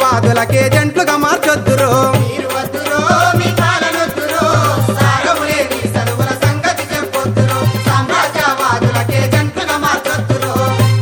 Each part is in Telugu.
సామ్రాజ్యవాదులకే జంట్లుగా మార్చొద్దురు మీరు వద్దురో మీ పాలనొద్దురో సారములేని చదువుల సంగతి చెప్పొద్దురో సామ్రాజ్యవాదులకే జంటగా మార్చొద్దురో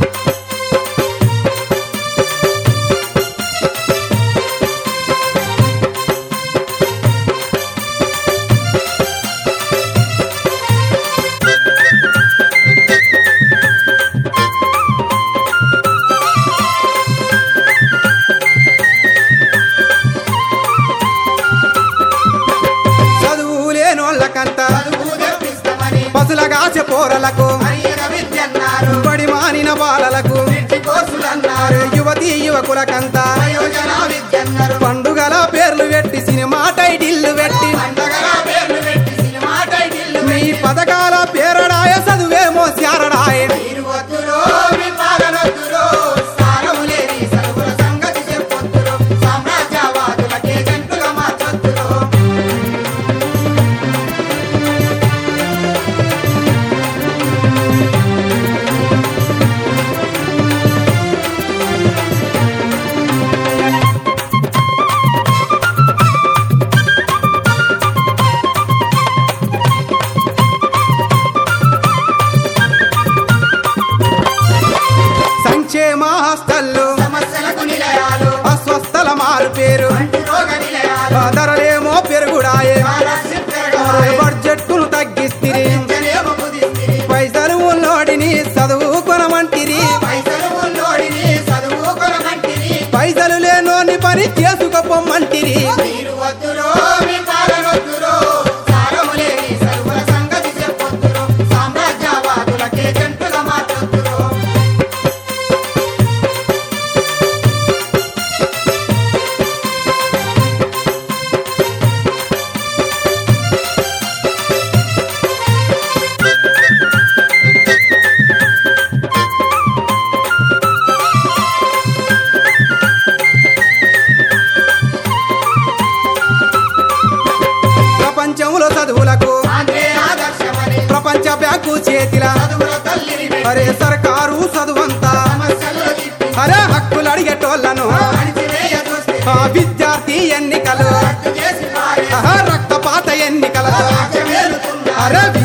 చదువు లేనోళ్ళకంత చదువు తెప్పిస్తామని పసులగాచ పోరలకు హరియగ విద్యన్నారు బడి మానిన బాలలకు ఇంటి కోర్సులన్నారు యువతీ యువకులకంతా ప్రయోజన విద్యన్నారు పండుగల పేర్లు పెట్టి సినిమా టైటిల్లు పెట్టి పండగల పేర్లు పెట్టి సినిమా టైటిల్లు మీ పథకాల పేరడాయ చదువేమో శారడాయ మీరు వద్దురో మీ పాలనొద్దురో సారములేని చదువుల సంగతి చెప్పొద్దురో సామ్రాజ్యవాదులకే జంటగా మార్చొద్దురో సంక్షేమ హాస్టల్లు సమస్యలకు నిలయాలు అస్వస్థల మారు పేరు అంటు రోగ నిలయాలు ధరలేమో పెరుగుడాయే స్కాలర్షిప్ పెరగాలి. బడ్జెట్ను తగ్గిస్తిరి విద్యనేమో కుదిస్తిరి. పైసలు ఉన్నోడిని చదువు కొనమంటిరి పైసలు ఉన్నోడిని చదువు కొనమంటిరి. పైసలు లేనోని పని చేసుకపోమ్మంటిరి మీరు వద్దురో మీ పాలనొద్దురో సారములేని చదువుల సంగతి చెప్పొద్దురో సామ్రాజ్యవాదులకే జంటగా మార్చొద్దురో ప్రపంచంలో చదువులకు ఆంధ్రే ఆదర్శమని ప్రపంచ బ్యాంకు చేతిల చదువుల తల్లిని పెట్టి అరే సర్కారు చదువంతా సమస్యల్లో తిప్పి అరే హక్కులు అడిగేటోళ్ళను అణిచివేయ చూస్తే ఆ విద్యార్థి ఎన్నికలు రద్దు చేసి పారే ఆహా, రక్తపాత ఎన్నికల రాజ్యమేలుతున్న అరే